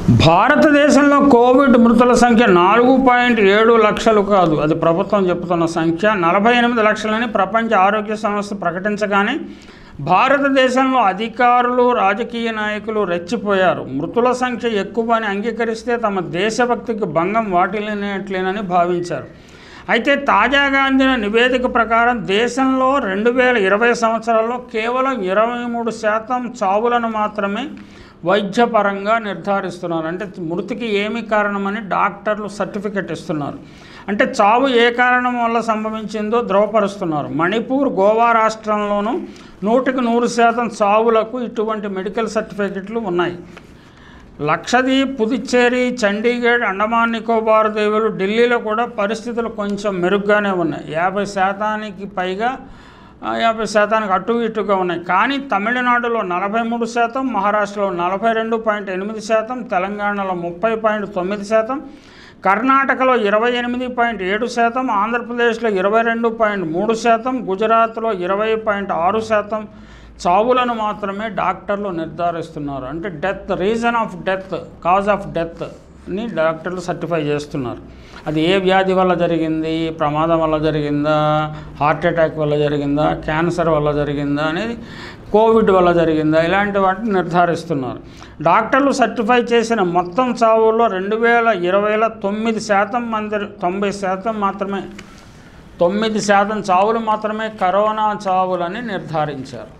భారతదేశంలో కోవిడ్ మృతుల సంఖ్య నాలుగు పాయింట్ ఏడు లక్షలు కాదు అది ప్రభుత్వం చెబుతున్న సంఖ్య నలభై ఎనిమిది లక్షలని ప్రపంచ ఆరోగ్య సంస్థ ప్రకటించగానే భారతదేశంలో అధికారులు రాజకీయ నాయకులు రెచ్చిపోయారు మృతుల సంఖ్య ఎక్కువ అని అంగీకరిస్తే తమ దేశభక్తికి భంగం వాటిల్లినట్లేనని భావించారు అయితే తాజాగా అందిన నివేదిక ప్రకారం దేశంలో రెండు వేల ఇరవై సంవత్సరాల్లో కేవలం ఇరవై మూడు శాతం చావులను మాత్రమే వైద్యపరంగా నిర్ధారిస్తున్నారు అంటే మృతికి ఏమి కారణమని డాక్టర్లు సర్టిఫికెట్ ఇస్తున్నారు అంటే చావు ఏ కారణం వల్ల సంభవించిందో ధృవపరుస్తున్నారు మణిపూర్ గోవా రాష్ట్రంలోనూ నూటికి నూరు శాతం చావులకు ఇటువంటి మెడికల్ సర్టిఫికెట్లు ఉన్నాయి లక్షద్వీప్ పుదుచ్చేరి చండీగఢ్ అండమాన్ నికోబార్ దీవులు ఢిల్లీలో కూడా పరిస్థితులు కొంచెం మెరుగ్గానే ఉన్నాయి యాభై శాతానికి పైగా ఆ, యాభై శాతానికి అటు ఇటుగా ఉన్నాయి కానీ తమిళనాడులో నలభై మూడు శాతం మహారాష్ట్రలో నలభై రెండు పాయింట్ ఎనిమిది శాతం తెలంగాణలో ముప్పై పాయింట్ తొమ్మిది శాతం కర్ణాటకలో ఇరవై ఎనిమిది పాయింట్ ఏడు శాతం ఆంధ్రప్రదేశ్లో ఇరవై రెండు పాయింట్ మూడు శాతం గుజరాత్లో ఇరవై పాయింట్ ఆరు శాతం చావులను మాత్రమే డాక్టర్లు నిర్ధారిస్తున్నారు అంటే death reason of death cause of death ని డాక్టర్లు సర్టిఫై చేస్తున్నారు అది ఏ వ్యాధి వల్ల జరిగింది ప్రమాదం వల్ల జరిగిందా హార్ట్ అటాక్ వల్ల జరిగిందా క్యాన్సర్ వల్ల జరిగిందా అనేది కోవిడ్ వల్ల జరిగిందా ఇలాంటి వాటిని నిర్ధారిస్తున్నారు డాక్టర్లు సర్టిఫై చేసిన మొత్తం చావుల్లో రెండు వేల ఇరవైలో తొమ్మిది శాతం మంది తొంభై శాతం మాత్రమే తొమ్మిది శాతం చావులు మాత్రమే కరోనా చావులని నిర్ధారించారు